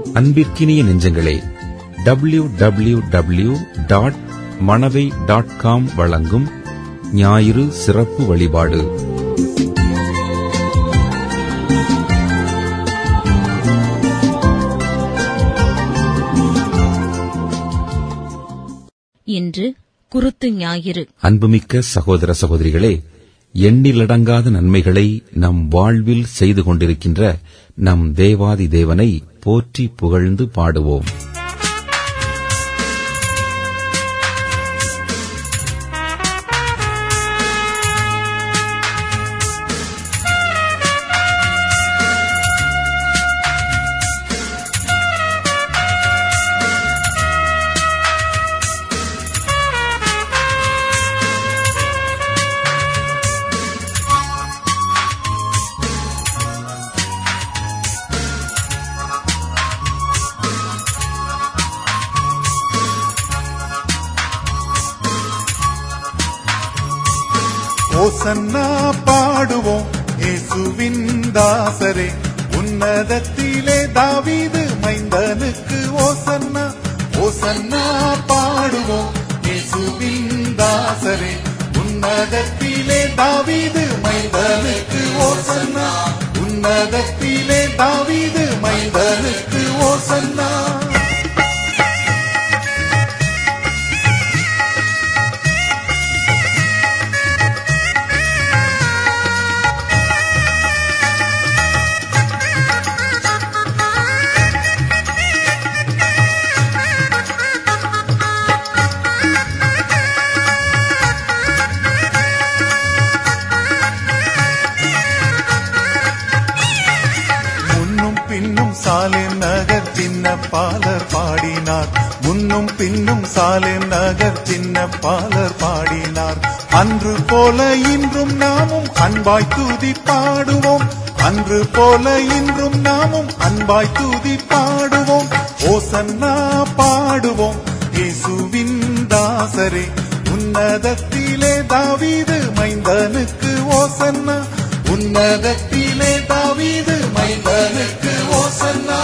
அன்பிற்கினிய நெஞ்சங்களே W W W dot Manavai dot com வழங்கும் ஞாயிறு சிறப்பு வழிபாடு இன்று குருத்து ஞாயிறு அன்புமிக்க சகோதர சகோதரிகளே எண்ணிலடங்காத நன்மைகளை நம் வாழ்வில் செய்து கொண்டிருக்கின்ற நம் தேவாதி தேவனை போற்றி புகழ்ந்து பாடுவோம் ஓசன்னா பாடுவோம் இயேசுவின் தாசரே உன்னதத்திலே தாவீது மைந்தனுக்கு ஓசன்னா ஓசன்னா பாடுவோம் இயேசுவின் தாசரே உன்னதத்திலே தாவீது மைந்தனுக்கு ஓசன்னா உன்னதத்திலே தாவீது மைந்தனுக்கு ஓசன்னா முன்னும் பின்னும் சாலேம் நகர் சின்ன பாலர் பாடினார் முன்னும் பின்னும் சாலேம் நகர் சின்ன பாலர் பாடினார் அன்று போல இன்றும் நாமும் அன்பாய் தூதி பாடுவோம் அன்று போல இன்றும் நாமும் அன்பாய் தூதி பாடுவோம் ஓசன்னா பாடுவோம் இயேசுவின் தாசரே உன்னதத்திலே தாவீது மைந்தனுக்கு ஓசன்னா உன்னதத்திலே தாவீது மைந்தனுக்கு ஓசன்னா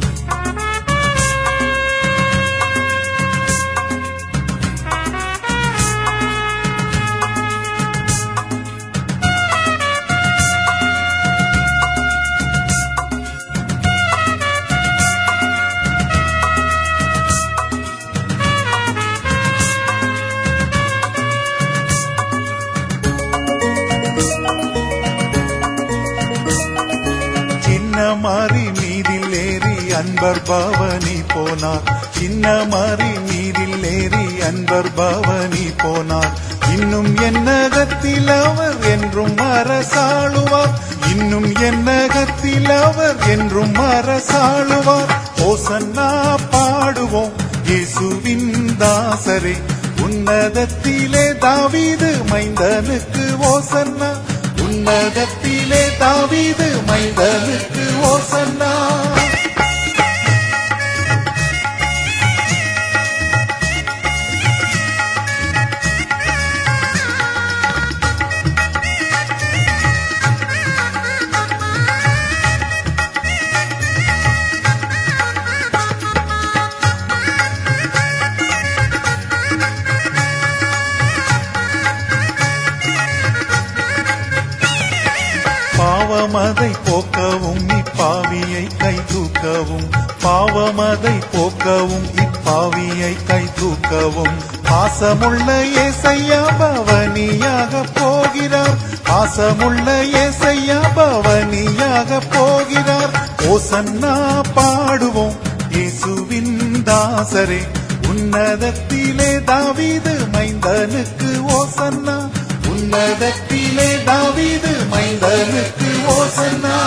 சின்ன மாறி மீதில் ஏறி அன்பர் பவனி போனார் சின்ன மாறி மீதில் ஏறி அன்பர் பவனி போனார் இன்னும் என்னகத்தில் அவர் என்றும் அரசாளுவார் இன்னும் என்னகத்தில் அவர் என்றும் அரசாளுவார் ஓசன்னா பாடுவோம் இயேசுவின் தாசரே உன்னதத்திலே தாவீது மைந்தனுக்கு ஓசன்னா உன்னதத்திலே தாவீது மைந்தனுக்கு ஓசன்னா பாவமதை போக்கவும் இப்பாவியை கை தூக்கவும் பாவமதை போக்கவும் இப்பாவியை கை தூக்கவும் பாசமுள்ள ஏசையா பவனியாக போகிறார் பாசமுள்ள ஏசையா பவனியாக போகிறார் ஓசன்னா பாடுவோம் இயேசுவின் தாசரே உன்னதத்திலே தாவீது மைந்தனுக்கு ஓசன்னா உன்னதத்திலே தாவீது மைந்தனுக்கு ஓசன்னா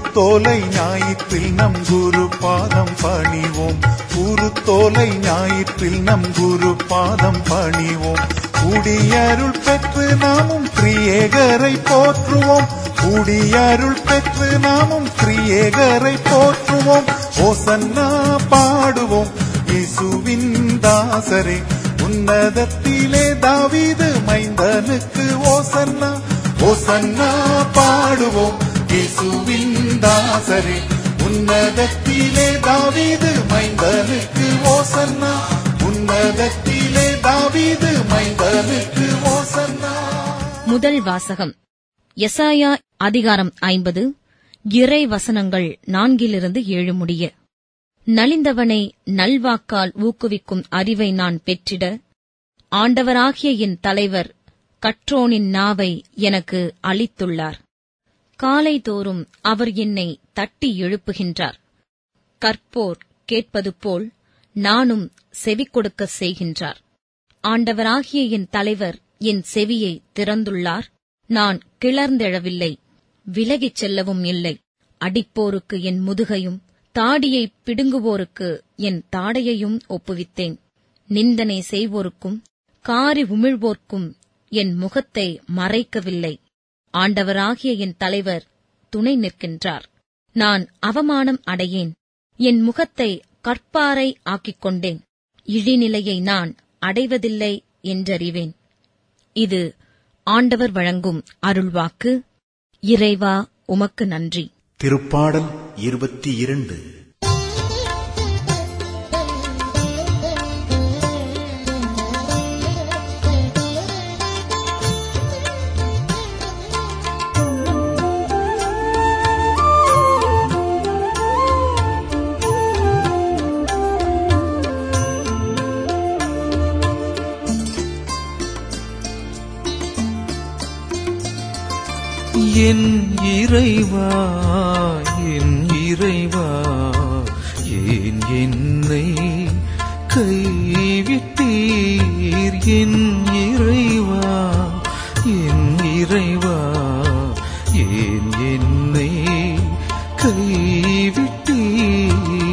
உருத்தோலை ஞாயிற்றில் நம் குரு பாதம் பணிவோம் உருத்தோலை ஞாயிற்றில் நம் குரு பாதம் பணிவோம் குடியருள் பெற்று நாமும் திரியேகரை போற்றுவோம் குடியருள் பெற்று நாமும் திரியேகரை போற்றுவோம் ஓசன்னா பாடுவோம் இசுவின் தாசரே உன்னதத்திலே தாவீது மைந்தனுக்கு ஓசன்னா ஓசன்னா பாடுவோம் இசுவின் தாசரே உன்னதத்திலே தாவீது மைந்தனுக்கு ஓசன்னா உன்னதத்திலே தாவீது மைந்தனுக்கு ஓசன்னா முதல் வாசகம் எசாயா அதிகாரம் ஐம்பது இறை வசனங்கள் நான்கிலிருந்து ஏழு முடிய நலிந்தவனை நல்வாக்கால் ஊக்குவிக்கும் அறிவை நான் பெற்றிட ஆண்டவராகிய என் தலைவர் கற்றோனின் நாவை எனக்கு அளித்துள்ளார் காலைதோறும் அவர் என்னை தட்டி எழுப்புகின்றார் கற்போர் கேட்பது போல் நானும் செவி கொடுக்க செய்கின்றார் ஆண்டவராகிய என் தலைவர் என் செவியை திறந்துள்ளார் நான் கிளர்ந்தெழவில்லை விலகிச் செல்லவும் இல்லை அடிப்போருக்கு என் முதுகையும் தாடியை பிடுங்குவோருக்கு என் தாடையையும் ஒப்புவித்தேன் நிந்தனை செய்வோருக்கும் காரி உமிழ்வோர்க்கும் என் முகத்தை மறைக்கவில்லை ஆண்டவராகிய என் தலைவர் துணை நிற்கின்றார் நான் அவமானம் அடையேன் என் முகத்தை கற்பாரை ஆக்கிக் கொண்டேன் இழிநிலையை நான் அடைவதில்லை என்றறிவேன் இது ஆண்டவர் வழங்கும் அருள்வாக்கு இறைவா உமக்கு நன்றி திருப்பாடல் இருபத்தி இரண்டு என் இறைவா என் இறைவா ஏன் என்னை கைவிட்டீர் என் இறைவா என் இறைவா ஏன் என்னை கைவிட்டீர்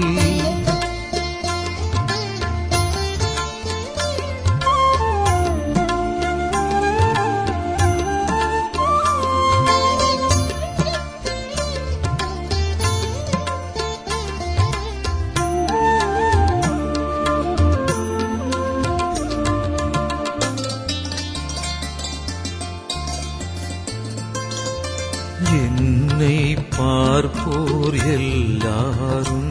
என்னை பார்ப்போர் எல்லாரும்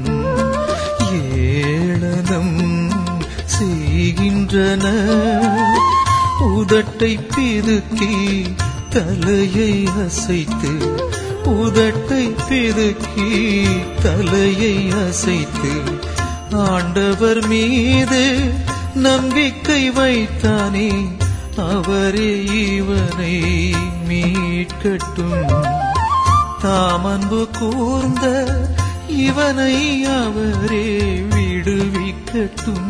ஏளனம் செய்கின்றன உதட்டை பிதுக்கி தலையை அசைத்து உதட்டை பிதுக்கி தலையை அசைத்து ஆண்டவர் மீது நம்பிக்கை வைத்தானே அவரே இவனை மீட்கட்டும் தாமன்பு கூர்ந்த இவனை அவரே விடுவிக்கட்டும்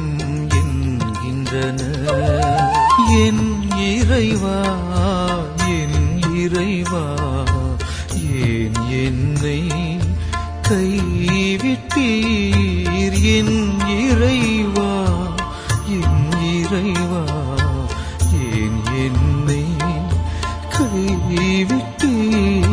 என்கின்றனர் என் இறைவா என் இறைவா ஏன் என்னை கைவிட்டீர் என் இறைவா என் இறைவா ஏன் என்னை கைவிட்டீர்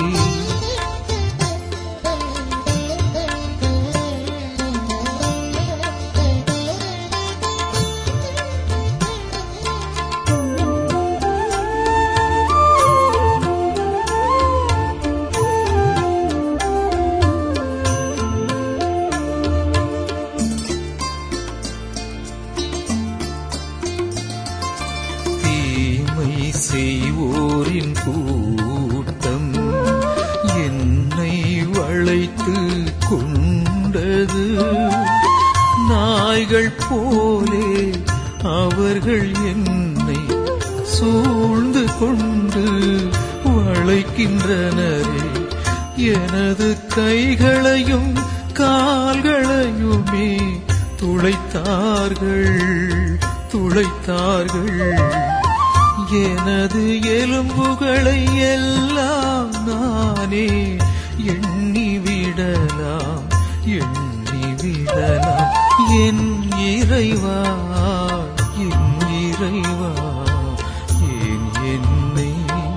தீமை செய்வோரின் கூட்டம் என்னை வளைத்து கொண்டது நாய்கள் போலே அவர்கள் என்னை சூழ்ந்து கொண்டு வளைக்கின்றனரே எனது கைகளையும் கால்களையுமே துளைத்தார்கள் துளைத்தார்கள் எனது எலும்புகளை எல்லாம் நானே எண்ணி விடலாம் எண்ணி விடலாம் என் இறைவா என் இறைவா ஏன் என்னை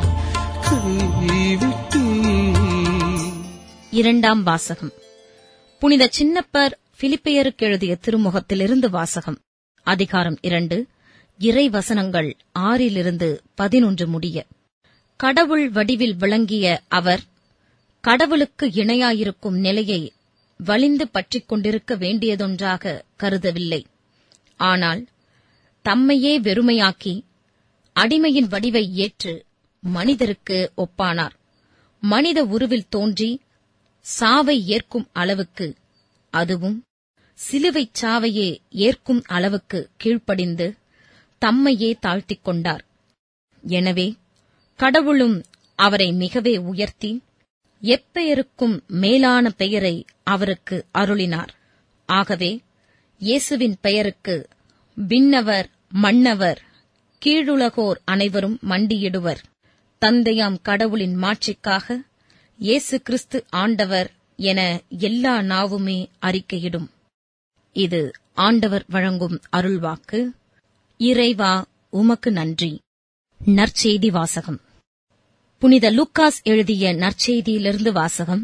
கைவிட்டீர் இரண்டாம் வாசகம் புனித சின்னப்பர் பிலிப்பியருக்கு எழுதிய திருமுகத்திலிருந்து வாசகம் அதிகாரம் இரண்டு இறை வசனங்கள் ஆறிலிருந்து பதினொன்று முடிய கடவுள் வடிவில் விளங்கிய அவர் கடவுளுக்கு இணையாயிருக்கும் நிலையை வலிந்து பற்றிக் கொண்டிருக்க வேண்டியதொன்றாக கருதவில்லை ஆனால் தம்மையே வெறுமையாக்கி அடிமையின் வடிவை ஏற்று மனிதருக்கு ஒப்பானார் மனித உருவில் தோன்றி சாவை ஏற்கும் அளவுக்கு அதுவும் சிலுவைச் சாவையே ஏற்கும் அளவுக்கு கீழ்ப்படிந்து தம்மையே தாழ்த்திக் கொண்டார் எனவே கடவுளும் அவரை மிகவே உயர்த்தி எப்பெயருக்கும் மேலான பெயரை அவருக்கு அருளினார் ஆகவே இயேசுவின் பெயருக்கு விண்ணவர் மன்னவர் கீழுலகோர் அனைவரும் மண்டியிடுவர் தந்தையாம் கடவுளின் மாட்சிக்காக இயேசு கிறிஸ்து ஆண்டவர் என எல்லா நாவுமே அறிக்கையிடும் இது ஆண்டவர் வழங்கும் அருள்வாக்கு இறைவா உமக்கு நன்றி நற்செய்தி வாசகம் புனித லூக்காஸ் எழுதிய நற்செய்தியிலிருந்து வாசகம்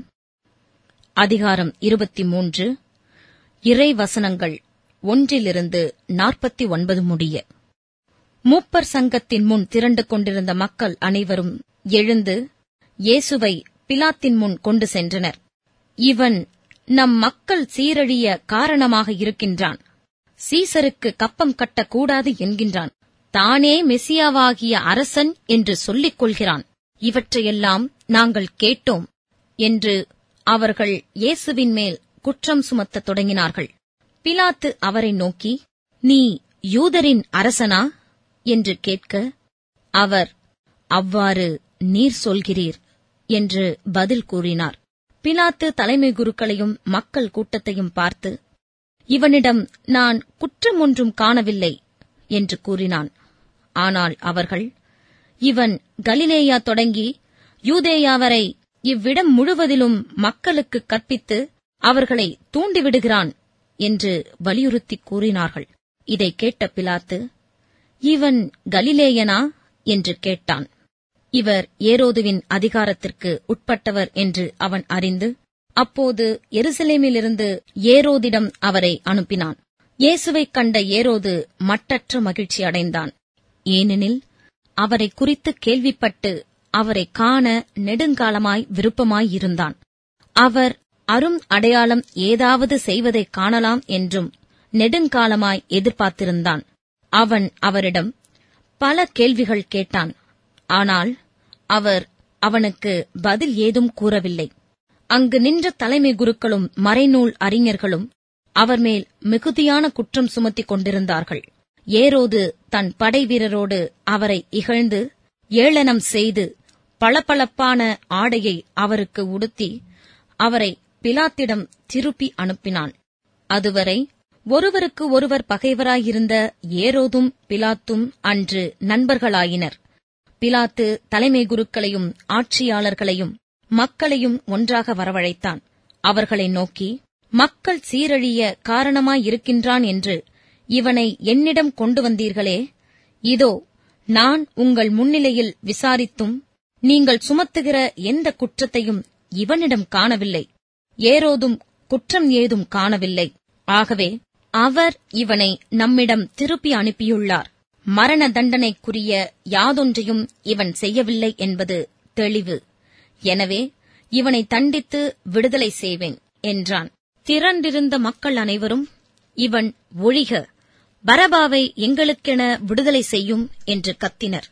அதிகாரம் இருபத்தி மூன்று இறை வசனங்கள் ஒன்றிலிருந்து நாற்பத்தி ஒன்பது முடிய மூப்பர் சங்கத்தின் முன் திரண்டு கொண்டிருந்த மக்கள் அனைவரும் எழுந்து இயேசுவை பிலாத்தின் முன் கொண்டு சென்றனர் இவன் நம் மக்கள் சீரழிய காரணமாக இருக்கின்றான் சீசருக்கு கப்பம் கட்டக்கூடாது என்கின்றான் தானே மெசியாவாகிய அரசன் என்று சொல்லிக் கொள்கிறான் இவற்றையெல்லாம் நாங்கள் கேட்டோம் என்று அவர்கள் இயேசுவின் மேல் குற்றம் சுமத்தத் தொடங்கினார்கள் பிலாத்து அவரை நோக்கி நீ யூதரின் அரசனா என்று கேட்க அவர் அவ்வாறு நீர் சொல்கிறீர் என்று பதில் கூறினார் பிலாத்து தலைமை குருக்களையும் மக்கள் கூட்டத்தையும் பார்த்து இவனிடம் நான் குற்றம் ஒன்றும் காணவில்லை என்று கூறினான் ஆனால் அவர்கள் இவன் கலிலேயா தொடங்கி யூதேயா வரை இவ்விடம் முழுவதிலும் மக்களுக்கு கற்பித்து அவர்களை தூண்டிவிடுகிறான் என்று வலியுறுத்திக் கூறினார்கள் இதை கேட்ட பிலாத்து இவன் கலிலேயனா என்று கேட்டான் இவர் ஏரோதுவின் அதிகாரத்திற்கு உட்பட்டவர் என்று அவன் அறிந்து அப்போது எருசலேமிலிருந்து ஏரோதிடம் அவரை அனுப்பினான் இயேசுவைக் கண்ட ஏரோது மட்டற்ற மகிழ்ச்சி அடைந்தான் ஏனெனில் அவரை குறித்து கேள்விப்பட்டு அவரை காண நெடுங்காலமாய் விருப்பமாயிருந்தான் அவர் அரும் அடையாளம் ஏதாவது செய்வதைக் காணலாம் என்றும் நெடுங்காலமாய் எதிர்பார்த்திருந்தான் அவன் அவரிடம் பல கேள்விகள் கேட்டான் ஆனால் அவர் அவனுக்கு பதில் ஏதும் கூறவில்லை அங்கு நின்ற தலைமை குருக்களும் மறைநூல் அறிஞர்களும் அவர் மேல் மிகுதியான குற்றம் சுமத்திக் கொண்டிருந்தார்கள் ஏரோது தன் படை வீரரோடு அவரை இகழ்ந்து ஏளனம் செய்து பளபளப்பான ஆடையை அவருக்கு உடுத்தி அவரை பிலாத்திடம் திருப்பி அனுப்பினான் அதுவரை ஒருவருக்கு ஒருவர் பகைவராயிருந்த ஏரோதும் பிலாத்தும் அன்று நண்பர்களாயினர் பிலாத்து தலைமை குருக்களையும் ஆட்சியாளர்களையும் மக்களையும் ஒன்றாக வரவழைத்தான் அவர்களை நோக்கி மக்கள் சீரழிய காரணமாயிருக்கின்றான் என்று இவனை என்னிடம் கொண்டு வந்தீர்களே இதோ நான் உங்கள் முன்னிலையில் விசாரித்தும் நீங்கள் சுமத்துகிற எந்த குற்றத்தையும் இவனிடம் காணவில்லை ஏரோதும் குற்றம் ஏதும் காணவில்லை ஆகவே அவர் இவனை நம்மிடம் திருப்பி அனுப்பியுள்ளார் மரண தண்டனைக்குரிய யாதொன்றையும் இவன் செய்யவில்லை என்பது தெளிவு எனவே இவனை தண்டித்து விடுதலை செய்வேன் என்றான் திரண்டிருந்த மக்கள் அனைவரும் இவன் ஒழிக பரபாவை எங்களுக்கென விடுதலை செய்யும் என்று கத்தினர்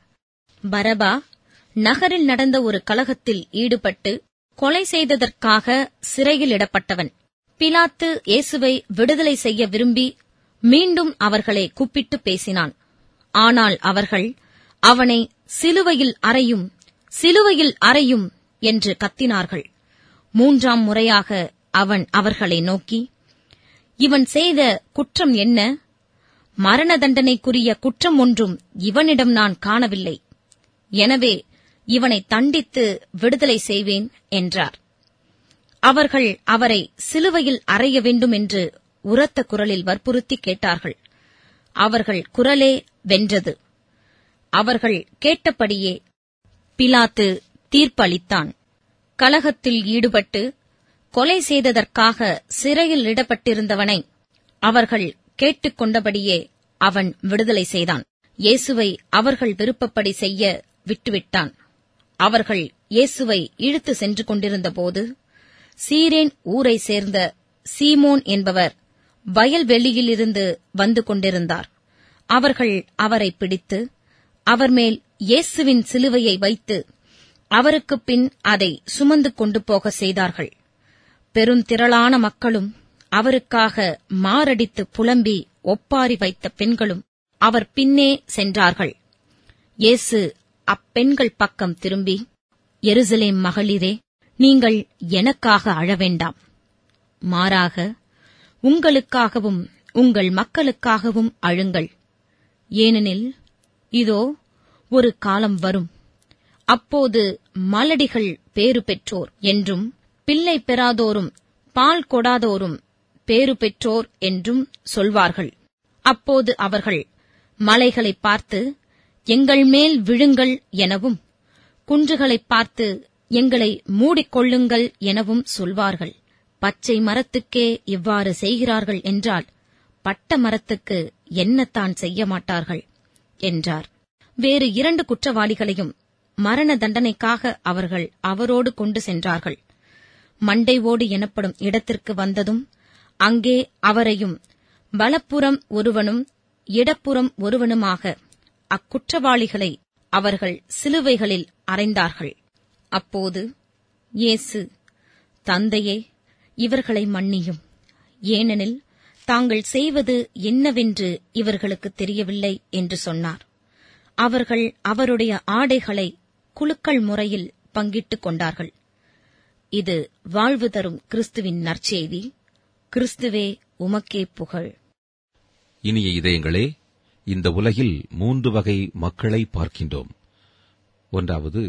பரபா நகரில் நடந்த ஒரு கலகத்தில் ஈடுபட்டு கொலை செய்ததற்காக சிறையில் இடப்பட்டவன் பிலாத்து இயேசுவை விடுதலை செய்ய விரும்பி மீண்டும் அவர்களை கூப்பிட்டு பேசினான் ஆனால் அவர்கள் அவனை சிலுவையில் அறையும் சிலுவையில் அறையும் என்று கத்தினார்கள் மூன்றாம் முறையாக அவன் அவர்களை நோக்கி இவன் செய்த குற்றம் என்ன மரண தண்டனைக்குரிய குற்றம் ஒன்றும் இவனிடம் நான் காணவில்லை எனவே இவனை தண்டித்து விடுதலை செய்வேன் என்றார் அவர்கள் அவரை சிலுவையில் அறைய வேண்டும் என்று உரத்த குரலில் வற்புறுத்தி கேட்டார்கள் அவர்கள் குரலே வென்றது அவர்கள் கேட்டபடியே பிலாத்து தீர்ப்பளித்தான் கலகத்தில் ஈடுபட்டு கொலை செய்ததற்காக சிறையில் இடப்பட்டிருந்தவனை அவர்கள் கேட்டுக்கொண்டபடியே அவன் விடுதலை செய்தான் இயேசுவை அவர்கள் விருப்பப்படி செய்ய விட்டுவிட்டான் அவர்கள் இயேசுவை இழுத்து சென்று கொண்டிருந்தபோது சீரேன் ஊரை சேர்ந்த சீமோன் என்பவர் வயல்வெளியிலிருந்து வந்து கொண்டிருந்தார் அவர்கள் அவரை பிடித்து அவர் மேல் இயேசுவின் சிலுவையை வைத்து அவருக்குப் பின் அதை சுமந்து கொண்டு போக செய்தார்கள் பெருந்திரளான மக்களும் அவருக்காக மாரடித்து புலம்பி ஒப்பாரி வைத்த பெண்களும் அவர் பின்னே சென்றார்கள் இயேசு அப்பெண்கள் பக்கம் திரும்பி எருசலேம் மகளிரே நீங்கள் எனக்காக அழ வேண்டாம் மாறாக உங்களுக்காகவும் உங்கள் மக்களுக்காகவும் அழுங்கள் ஏனெனில் இதோ ஒரு காலம் வரும் அப்போது மலடிகள் பேறு பெற்றோர் என்றும் பிள்ளை பெறாதோரும் பால் கொடாதோரும் பேறு பெற்றோர் என்றும் சொல்வார்கள் அப்போது அவர்கள் மலைகளைப் பார்த்து எங்கள் மேல் விழுங்கள் எனவும் குன்றுகளைப் பார்த்து எங்களை மூடிக்கொள்ளுங்கள் எனவும் சொல்வார்கள் பச்சை மரத்துக்கே இவ்வாறு செய்கிறார்கள் என்றால் பட்ட மரத்துக்கு என்னத்தான் செய்ய மாட்டார்கள் என்றார் வேறு இரண்டு குற்றவாளிகளையும் மரண தண்டனைக்காக அவர்கள் அவரோடு கொண்டு சென்றார்கள் மண்டை ஓடு எனப்படும் இடத்திற்கு வந்ததும் அங்கே அவரையும் வலப்புறம் ஒருவனும் இடப்புறம் ஒருவனுமாக அக்குற்றவாளிகளை அவர்கள் சிலுவைகளில் அறைந்தார்கள் அப்போது இயேசு தந்தையே இவர்களை மன்னியும் ஏனெனில் தாங்கள் செய்வது என்னவென்று இவர்களுக்கு தெரியவில்லை என்று சொன்னார் அவர்கள் அவருடைய ஆடைகளை குலுக்கள் முறையில் பங்கிட்டுக் கொண்டார்கள் இது வாழ்வு தரும் கிறிஸ்துவின் நற்செய்தி கிறிஸ்துவே உமக்கே புகழ் இனிய இதயங்களே இந்த உலகில் மூன்று வகை மக்களை பார்க்கின்றோம் ஒன்றாவது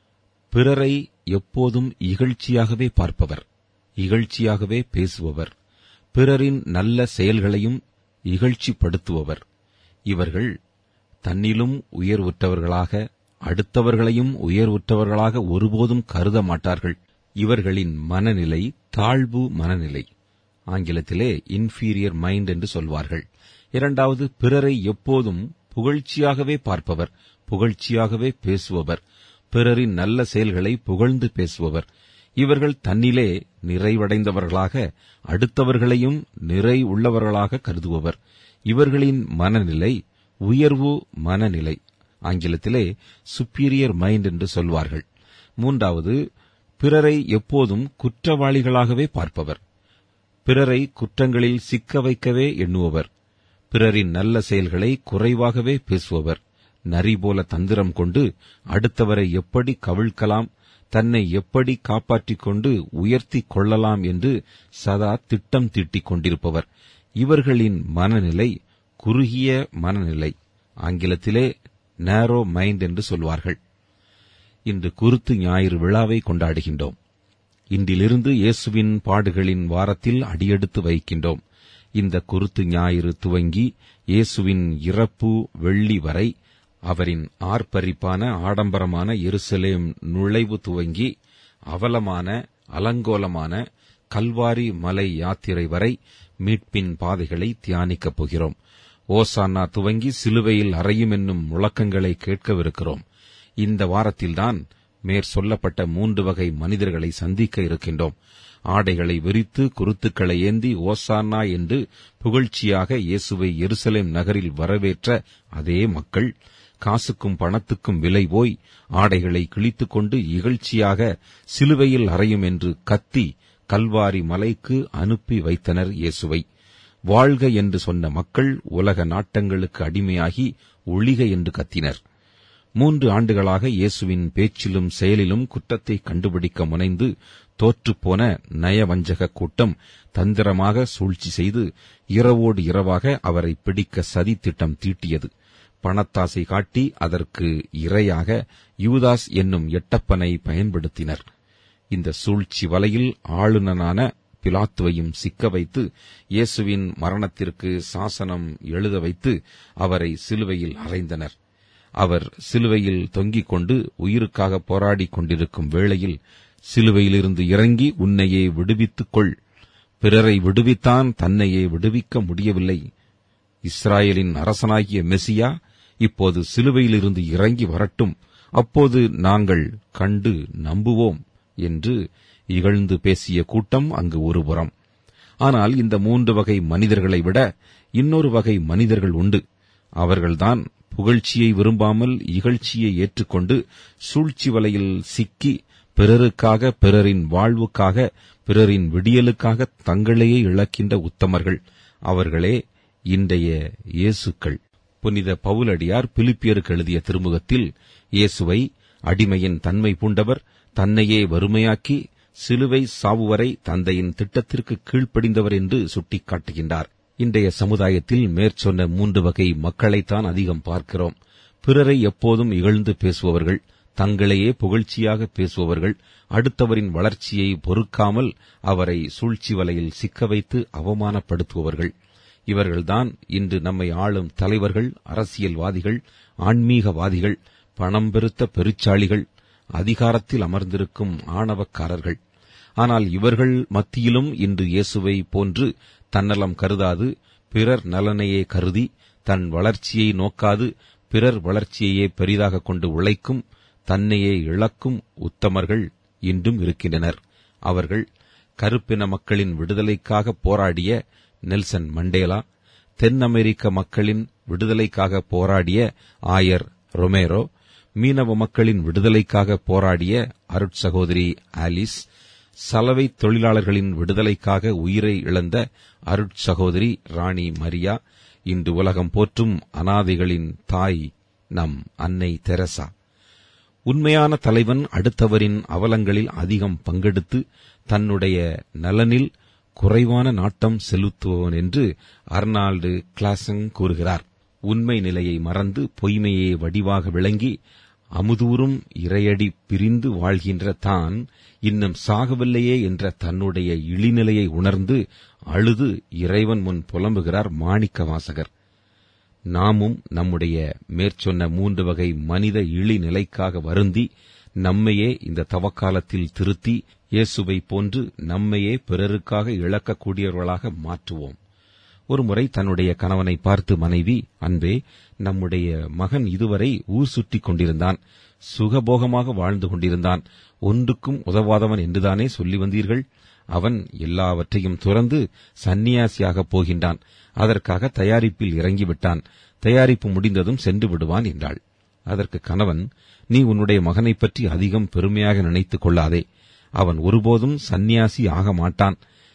பிறரை எப்போதும் இகழ்ச்சியாகவே பார்ப்பவர் இகழ்ச்சியாகவே பேசுபவர் பிறரின் நல்ல செயல்களையும் இகழ்ச்சிப்படுத்துபவர் இவர்கள் தன்னிலும் உயர்வுற்றவர்களாக அடுத்தவர்களையும் உயர்வுற்றவர்களாக ஒருபோதும் கருத மாட்டார்கள் இவர்களின் மனநிலை தாழ்வு மனநிலை ஆங்கிலத்திலே இன்ஃபீரியர் மைண்ட் என்று சொல்வார்கள் இரண்டாவது பிறரை எப்போதும் புகழ்ச்சியாகவே பார்ப்பவர் புகழ்ச்சியாகவே பேசுபவர் பிறரின் நல்ல செயல்களை புகழ்ந்து பேசுபவர் இவர்கள் தன்னிலே நிறைவடைந்தவர்களாக அடுத்தவர்களையும் நிறை உள்ளவர்களாக கருதுபவர் இவர்களின் மனநிலை உயர்வு மனநிலை ஆங்கிலத்திலே சுப்பீரியர் மைண்ட் என்று சொல்வார்கள் மூன்றாவது பிறரை எப்போதும் குற்றவாளிகளாகவே பார்ப்பவர் பிறரை குற்றங்களில் சிக்க வைக்கவே எண்ணுபவர் பிறரின் நல்ல செயல்களை குறைவாகவே பேசுபவர் நரி போல தந்திரம் கொண்டு அடுத்தவரை எப்படி கவிழ்க்கலாம் தன்னை எப்படி காப்பாற்றிக் கொண்டு உயர்த்திக் கொள்ளலாம் என்று சதா திட்டம் தீட்டிக் கொண்டிருப்பவர் இவர்களின் மனநிலை குறுகிய மனநிலை ஆங்கிலத்திலே நேரோ மைண்ட் என்று சொல்வார்கள் இன்று குருத்து ஞாயிறு விழாவை கொண்டாடுகின்றோம் இன்றிலிருந்து இயேசுவின் பாடுகளின் வாரத்தில் அடியெடுத்து வைக்கின்றோம் இந்த குருத்து ஞாயிறு துவங்கி இயேசுவின் இறப்பு வெள்ளி வரை அவரின் ஆர்ப்பரிப்பான ஆடம்பரமான எருசலேம் நுழைவு துவங்கி அவலமான அலங்கோலமான கல்வாரி மலை யாத்திரை வரை மீட்பின் பாதைகளை தியானிக்கப் போகிறோம் ஓசானா துவங்கி சிலுவையில் அறையும் என்னும் முழக்கங்களை கேட்கவிருக்கிறோம் இந்த வாரத்தில்தான் மேற் சொல்லப்பட்ட மூன்று வகை மனிதர்களை சந்திக்க இருக்கின்றோம் ஆடைகளை விரித்து குருத்துக்களை ஏந்தி ஓசானா என்று புகழ்ச்சியாக இயேசுவை எருசலேம் நகரில் வரவேற்ற அதே மக்கள் காசுக்கும் பணத்துக்கும் விலை போய் ஆடைகளை கிழித்துக் கொண்டு இகழ்ச்சியாக சிலுவையில் அறையும் என்று கத்தி கல்வாரி மலைக்கு அனுப்பி வைத்தனர் இயேசுவை வாழ்க என்று சொன்ன மக்கள் உலக நாட்டங்களுக்கு அடிமையாகி ஒளிக என்று கத்தினர் மூன்று ஆண்டுகளாக இயேசுவின் பேச்சிலும் செயலிலும் குற்றத்தை கண்டுபிடிக்க முனைந்து தோற்றுப்போன நயவஞ்சக கூட்டம் தந்திரமாக சூழ்ச்சி செய்து இரவோடு இரவாக அவரை பிடிக்க சதி திட்டம் தீட்டியது பணத்தாசை காட்டி அதற்கு இரையாக யூதாஸ் என்னும் எட்டப்பனை பயன்படுத்தினர் இந்த சூழ்ச்சி வலையில் ஆளுநனான பிலாத்துவையும் சிக்க வைத்து இயேசுவின் மரணத்திற்கு சாசனம் எழுத வைத்து அவரை சிலுவையில் அறைந்தனர் அவர் சிலுவையில் தொங்கிக் கொண்டு உயிருக்காக போராடிக் கொண்டிருக்கும் வேளையில் சிலுவையிலிருந்து இறங்கி உன்னையே விடுவித்துக் கொள் பிறரை விடுவித்தான் தன்னையே விடுவிக்க முடியவில்லை இஸ்ராயலின் அரசனாகிய மெசியா இப்போது சிலுவையிலிருந்து இறங்கி வரட்டும் அப்போது நாங்கள் கண்டு நம்புவோம் என்று இகழ்ந்து பேசிய கூட்டம் அங்கு ஒருபுறம் ஆனால் இந்த மூன்று வகை மனிதர்களை விட இன்னொரு வகை மனிதர்கள் உண்டு அவர்கள்தான் புகழ்ச்சியை விரும்பாமல் இகழ்ச்சியை ஏற்றுக்கொண்டு சூழ்ச்சி வலையில் சிக்கி பிறருக்காக பிறரின் வாழ்வுக்காக பிறரின் விடியலுக்காக தங்களையே இழக்கின்ற உத்தமர்கள் அவர்களே இன்றைய இயேசுக்கள் புனித பவுலடியார் பிலிப்பியருக்கு எழுதிய திருமுகத்தில் இயேசுவை அடிமையின் தன்மை பூண்டவர் தன்னையே வறுமையாக்கி சிலுவை சாவுவரை தந்தையின் திட்டத்திற்கு கீழ்ப்படிந்தவர் என்று சுட்டிக்காட்டுகின்றார் இன்றைய சமுதாயத்தில் மேற்சொன்ன மூன்று வகை மக்களைத்தான் அதிகம் பார்க்கிறோம் பிறரை எப்போதும் இகழ்ந்து பேசுபவர்கள் தங்களையே புகழ்ச்சியாக பேசுபவர்கள் அடுத்தவரின் வளர்ச்சியை பொறுக்காமல் அவரை சூழ்ச்சி வலையில் சிக்க வைத்து அவமானப்படுத்துபவர்கள் இவர்கள்தான் இன்று நம்மை ஆளும் தலைவர்கள் அரசியல்வாதிகள் ஆன்மீகவாதிகள் பணம் பெருத்த பெருச்சாளிகள் அதிகாரத்தில் அமர்ந்திருக்கும் ஆணவக்காரர்கள் ஆனால் இவர்கள் மத்தியிலும் இன்று இயேசுவை போன்று தன்னலம் கருதாது பிறர் நலனையே கருதி தன் வளர்ச்சியை நோக்காது பிறர் வளர்ச்சியையே பெரிதாக கொண்டு உழைக்கும் தன்னையே இழக்கும் உத்தமர்கள் இன்றும் இருக்கின்றனர் அவர்கள் கருப்பின மக்களின் விடுதலைக்காக போராடிய நெல்சன் மண்டேலா தென் அமெரிக்க மக்களின் விடுதலைக்காக போராடிய ஆயர் ரொமேரோ மீனவ மக்களின் விடுதலைக்காக போராடிய அருட்சகோதரி ஆலிஸ் சலவை தொழிலாளர்களின் விடுதலைக்காக உயிரை இழந்த அருட்சகோதரி ராணி மரியா இன்று உலகம் போற்றும் அனாதைகளின் தாய் நம் அன்னை தெரசா உண்மையான தலைவன் அடுத்தவரின் அவலங்களில் அதிகம் பங்கெடுத்து தன்னுடைய நலனில் குறைவான நாட்டம் செலுத்துபவன் என்று அர்னால்டு கிளாசங் கூறுகிறார் உண்மை நிலையை மறந்து பொய்மையே வடிவாக விளங்கி அமுதூரும் இறையடி பிரிந்து வாழ்கின்ற தான் இன்னும் சாகவில்லையே என்ற தன்னுடைய இழிநிலையை உணர்ந்து அழுது இறைவன் முன் புலம்புகிறார் மாணிக்க வாசகர் நாமும் நம்முடைய மேற்சொன்ன மூன்று வகை மனித இழி நிலைக்காக வருந்தி நம்மையே இந்த தவக்காலத்தில் திருத்தி இயேசுவை போன்று நம்மையே பிறருக்காக இழக்கக்கூடியவர்களாக மாற்றுவோம் ஒருமுறை தன்னுடைய கணவனை பார்த்து மனைவி அன்பே நம்முடைய மகன் இதுவரை ஊர் சுற்றிக் கொண்டிருந்தான் சுகபோகமாக வாழ்ந்து கொண்டிருந்தான் ஒன்றுக்கும் உதவாதவன் என்றுதானே சொல்லி வந்தீர்கள் அவன் எல்லாவற்றையும் துறந்து சந்நியாசியாகப் போகின்றான் அதற்காக தயாரிப்பில் இறங்கிவிட்டான் தயாரிப்பு முடிந்ததும் சென்று விடுவான் என்றாள் அதற்கு கணவன் நீ உன்னுடைய மகனைப் பற்றி அதிகம் பெருமையாக நினைத்துக் கொள்ளாதே அவன் ஒருபோதும் சந்நியாசி ஆக மாட்டான்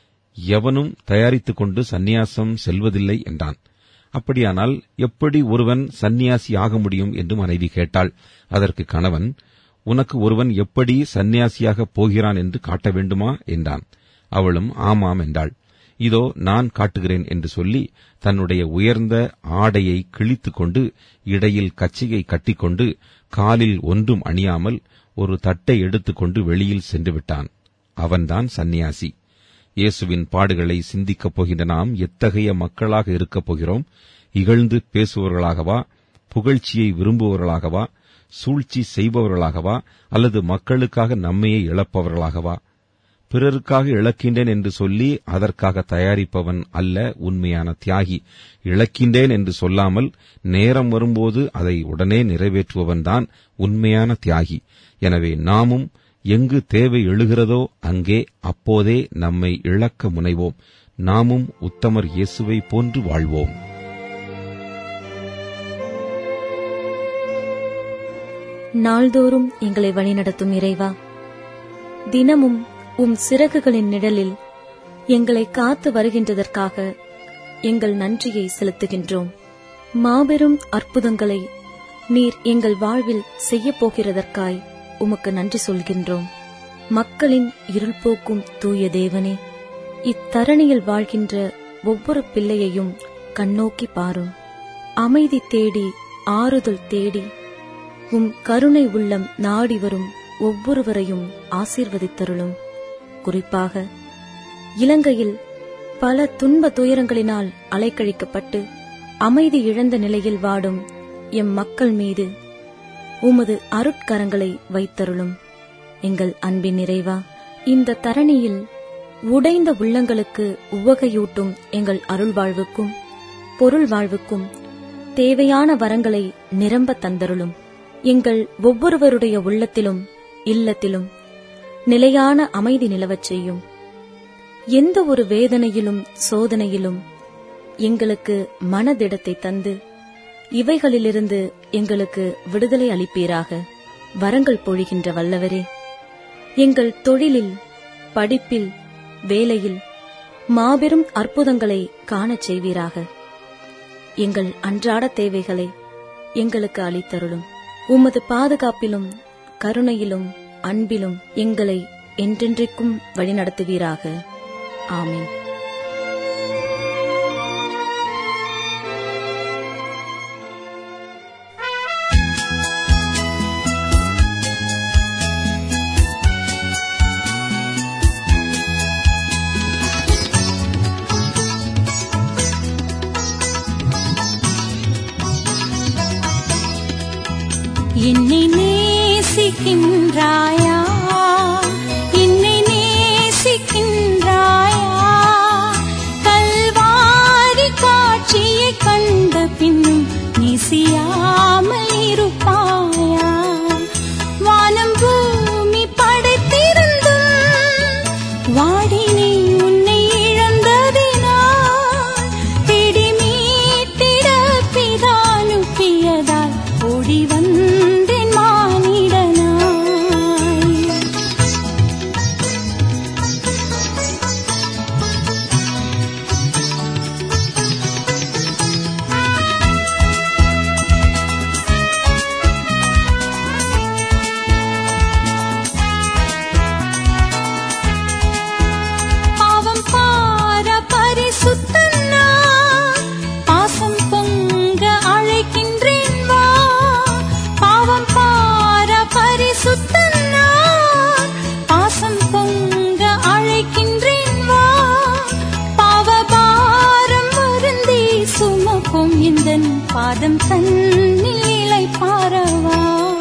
எவனும் தயாரித்துக் கொண்டு சந்நியாசம் செல்வதில்லை என்றான் அப்படியானால் எப்படி ஒருவன் சந்நியாசி ஆக முடியும் என்று மனைவி கேட்டாள் அதற்கு கணவன் உனக்கு ஒருவன் எப்படி சந்நியாசியாக போகிறான் என்று காட்ட வேண்டுமா என்றான் அவளும் ஆமாம் என்றாள் இதோ நான் காட்டுகிறேன் என்று சொல்லி தன்னுடைய உயர்ந்த ஆடையை கிழித்துக் கொண்டு இடையில் கச்சிகை கட்டிக்கொண்டு காலில் ஒன்றும் அணியாமல் ஒரு தட்டை எடுத்துக்கொண்டு வெளியில் சென்று விட்டான் அவன்தான் சந்நியாசி இயேசுவின் பாடுகளை சிந்திக்கப் போகின்ற நாம் எத்தகைய மக்களாக இருக்கப் போகிறோம் இகழ்ந்து பேசுபவர்களாகவா புகழ்ச்சியை விரும்புபவர்களாகவா சூழ்ச்சி செய்பவர்களாகவா அல்லது மக்களுக்காக நம்மையே இழப்பவர்களாகவா பிறருக்காக இழக்கின்றேன் என்று சொல்லி அதற்காக தயாரிப்பவன் அல்ல உண்மையான தியாகி இழக்கின்றேன் என்று சொல்லாமல் நேரம் வரும்போது அதை உடனே நிறைவேற்றுபவன்தான் உண்மையான தியாகி எனவே நாமும் எங்கு தேவை எழுகிறதோ அங்கே அப்போதே நம்மை இழக்க முனைவோம் நாமும் உத்தமர் இயேசுவை போன்று வாழ்வோம் நாள்தோறும் எங்களை வழிநடத்தும் இறைவா தினமும் உம் சிறகுகளின் நிழலில் எங்களை காத்து வருகின்றதற்காக எங்கள் நன்றியை செலுத்துகின்றோம் மாபெரும் அற்புதங்களை நீர் எங்கள் வாழ்வில் செய்யப் போகிறதற்காய் உமக்கு நன்றி சொல்கின்றோம் மக்களின் இருள் போக்கும் தூய தேவனே இத்தரணியில் வாழ்கின்ற ஒவ்வொரு பிள்ளையையும் கண்ணோக்கி பாரும் அமைதி தேடி ஆறுதல் தேடி உம் கருணை உள்ளம் நாடி வரும் ஒவ்வொருவரையும் ஆசீர்வதித்தருளும் குறிப்பாக இலங்கையில் பல துன்ப துயரங்களினால் அலைக்கழிக்கப்பட்டு அமைதி இழந்த நிலையில் வாடும் எம் மக்கள் மீது உமது அருட்கரங்களை வைத்தருளும் எங்கள் அன்பின் நிறைவா இந்த தரணியில் உடைந்த உள்ளங்களுக்கு உவகையூட்டும் எங்கள் அருள் வாழ்வுக்கும் பொருள் வாழ்வுக்கும் தேவையான வரங்களை நிரம்ப தந்தருளும் எங்கள் ஒவ்வொருவருடைய உள்ளத்திலும் இல்லத்திலும் நிலையான அமைதி நிலவச் செய்யும் எந்த ஒரு வேதனையிலும் சோதனையிலும் எங்களுக்கு மனதிடத்தை தந்து இவைகளிலிருந்து எங்களுக்கு விடுதலை அளிப்பீராக வரங்கள் பொழிகின்ற வல்லவரே எங்கள் தொழிலில் படிப்பில் வேலையில் மாபெரும் அற்புதங்களை காணச் செய்வீராக எங்கள் அன்றாட தேவைகளை எங்களுக்கு அளித்தருளும் உமது பாதுகாப்பிலும் கருணையிலும் அன்பிலும் எங்களை என்றென்றைக்கும் வழிநடத்துவீராக ஆமென் என்னை நேசிக்கின்றாயா என்னை நேசிக்கின்றாயா கல்வாரி காட்சியை கண்ட பின்னும் நேசியாமல் இருப்பாயா வானம் பூமி படைத்திருந்தும் வாடினே உன்னை இழந்ததினால் பிடி மீட்டிட பிதானுப்பியதால் ஓடி வந்தேன் மானிடனாய் பாவம் பார பரிசுத்தன்னா பாசம் பொங்க அழைக்கின்றேன் வா பாவம் பார பரிசுத்தன்னா பாசம் பொங்க அழைக்கின்றேன் வா பாவபாரம் வருந்தி சுமக்கும் இந்த பாதம் தன்னில் இலை பாரவா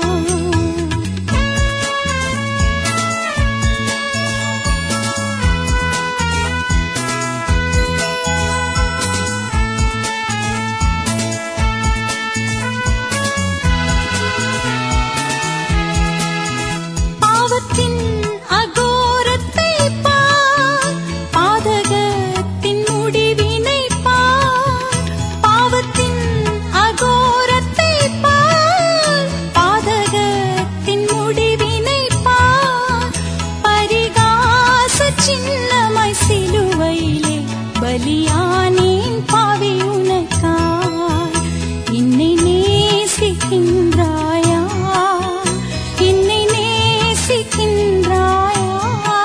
பாவத்தின் அகோரத்தை பார் பாதகத்தின் முடிவினை பார் பாவத்தின் அகோரத்தை பார் பாதகத்தின் முடிவினை பார் பரிகாச சின்னமாய் சிலுவையிலே பலியானேன் பாவி உனக்காய் என்னை நேசிக்கின்றாயா என்னை நேசிக்கின்றாயா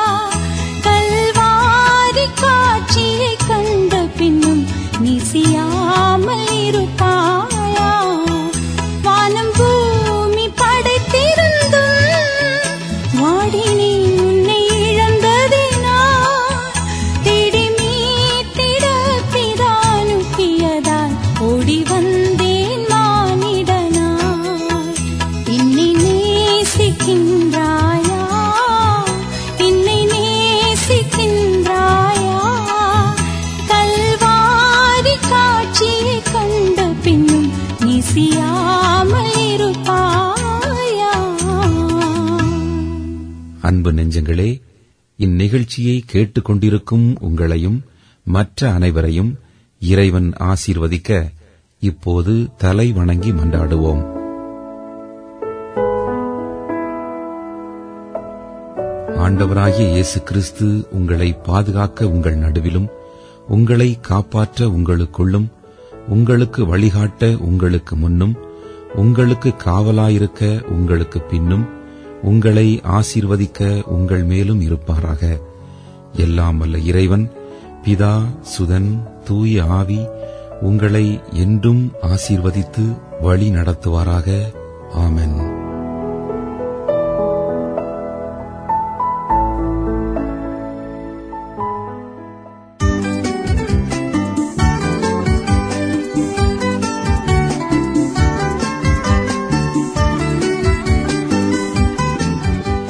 கல்வாரி காட்சியை கண்ட பின்னும் நேசியாமல் இருப்பாயா வானம் பூமி படைத்திருந்தும் வாடினே உன்னை இழந்ததினால் தேடி மீட்டிட பிதானுக்கியதால் ஓடி வந்தேன் மானிடனாய் என்னை நேசிக்கின்றாயா என்னை நேசிக்கின்றாயா கல்வாரி காட்சியை கண்ட பின்னும் நேசியாமல் இருப்பாயா அன்பு நெஞ்சங்களே இந்நிகழ்ச்சியை கேட்டுக்கொண்டிருக்கும் உங்களையும் மற்ற அனைவரையும் இறைவன் ஆசீர்வதிக்க இப்போது தலை வணங்கி மன்றாடுவோம் ஆண்டவராகிய இயேசு கிறிஸ்து உங்களை பாதுகாக்க உங்கள் நடுவிலும் உங்களை காப்பாற்ற உங்களுக்குள்ளும் உங்களுக்கு வழிகாட்ட உங்களுக்கு முன்னும் உங்களுக்கு காவலாயிருக்க உங்களுக்கு பின்னும் உங்களை ஆசீர்வதிக்க உங்கள் மேலும் இருப்பாராக எல்லாம் வல்ல இறைவன் பிதா சுதன் தூய ஆவி உங்களை என்றும் ஆசீர்வதித்து வழி நடத்துவாராக ஆமென்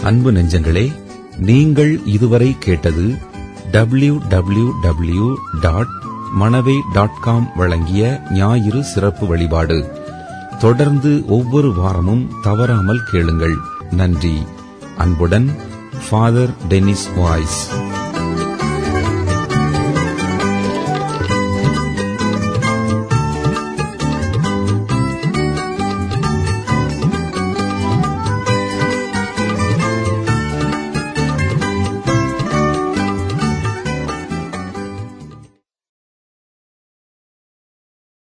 அன்பு நெஞ்சங்களே நீங்கள் இதுவரை கேட்டது W W W dot Manavai dot com வழங்கிய ஞாயிறு சிறப்பு வழிபாடு தொடர்ந்து ஒவ்வொரு வாரமும் தவறாமல் கேளுங்கள் நன்றி அன்புடன் ஃபாதர் டெனிஸ் வாய்ஸ்